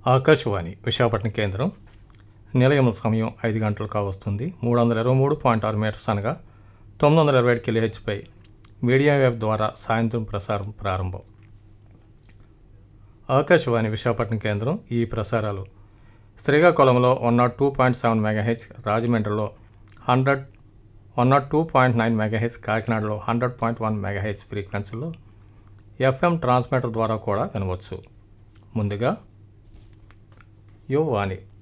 ఆకాశవాణి విశాఖపట్నం కేంద్రం నిలయం సమయం ఐదు గంటలు కావస్తుంది మూడు వందల ఇరవై మూడు పాయింట్ ఆరు మీటర్స్ అనగా తొమ్మిది వందల ఇరవై ఏడు కిలోహెచ్పై మీడియా వేవ్ ద్వారా సాయంత్రం ప్రసారం ప్రారంభం ఆకాశవాణి విశాఖపట్నం కేంద్రం ఈ ప్రసారాలు శ్రీకాకుళంలో one not two point seven megahertz రాజమండ్రిలో hundred one not two point nine megahertz కాకినాడలో హండ్రెడ్ పాయింట్ వన్ మెగాహెచ్ ఫ్రీక్వెన్సీలో ఎఫ్ఎం ట్రాన్స్మిటర్ ద్వారా కూడా వినవచ్చు ముందుగా యువవాణి